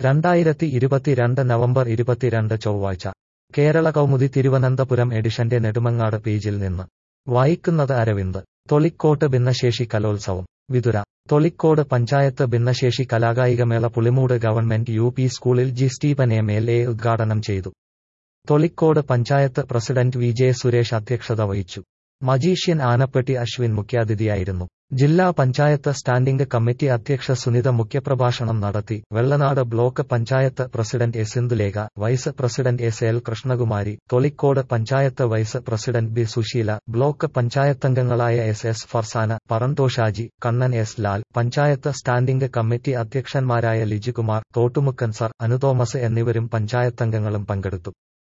രണ്ടായിരത്തി ഇരുപത്തിരണ്ട് നവംബർ ഇരുപത്തിരണ്ട് ചൊവ്വാഴ്ച കേരള കൗമുദി തിരുവനന്തപുരം എഡിഷന്റെ നെടുമങ്ങാട് പേജിൽ നിന്ന് വായിക്കുന്നത് അരവിന്ദ് തൊളിക്കോട്ട് ഭിന്നശേഷി കലോത്സവം വിതുര തൊളിക്കോട് പഞ്ചായത്ത് ഭിന്നശേഷി കലാകായികമേള പുളിമൂട് ഗവൺമെന്റ് യു പി സ്കൂളിൽ G Stephen M L A ഉദ്ഘാടനം ചെയ്തു Tholicode panchayat president V J Suresh അധ്യക്ഷത വഹിച്ചു മജീഷ്യൻ ആനപ്പെട്ടി അശ്വിൻ മുഖ്യാതിഥിയായിരുന്നു ജില്ലാ പഞ്ചായത്ത് സ്റ്റാൻഡിംഗ് കമ്മിറ്റി അധ്യക്ഷ സുനിത മുഖ്യപ്രഭാഷണം നടത്തി Vellanad block panchayat president S Indulekha vice president S L Krishnakumari Tholicode panchayat vice president B Susheela block പഞ്ചായത്തംഗങ്ങളായ എസ് എസ് ഫർസാന പറന്തോഷാജി Kannan S Lal panchayat standing committee അധ്യക്ഷന്മാരായ ലിജികുമാർ തോട്ടുമുക്കൻ സർ അനുതോമസ് എന്നിവരും പഞ്ചായത്തംഗങ്ങളും പങ്കെടുത്തു